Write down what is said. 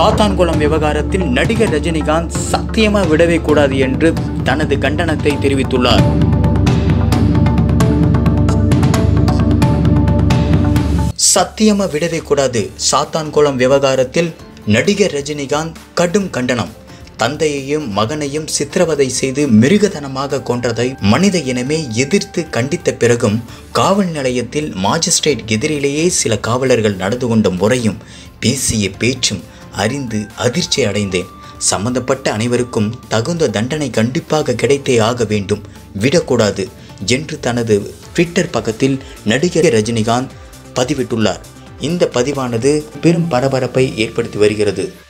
சாத்தான்குளம் விவகாரத்தில் நடிகர் ரஜினிகாந்த் சத்தியமா விடவே கூடாது என்று தனது கண்டனத்தை தெரிவித்துள்ளார் சத்தியமா விடவே கூடாது சாத்தான்குளம் விவகாரத்தில் நடிகர் ரஜினிகாந்த் கடும் கண்டனம் தந்தையையும் மகனையும் சித்திரவதை செய்து மிருகத்தனமாக கொன்றதை மனித இனமே எதிர்த்து கண்டித்த பிறகும் காவல் நிலையத்தில் மாஜிஸ்ட்ரேட் எதிரிலேயே சில காவலர்கள் நடந்து கொண்ட முறையும் பேசிய பேச்சும் அறிந்து அதிர்ச்சி அடைந்தேன் சம்பந்தப்பட்ட அனைவருக்கும் தகுந்த தண்டனை கண்டிப்பாக கிடைத்தே ஆக வேண்டும் விடக்கூடாது என்று தனது ட்விட்டர் பக்கத்தில் நடிகர் ரஜினிகாந்த் பதிவிட்டுள்ளார் இந்த பதிவானது பெரும் பரபரப்பை ஏற்படுத்தி வருகிறது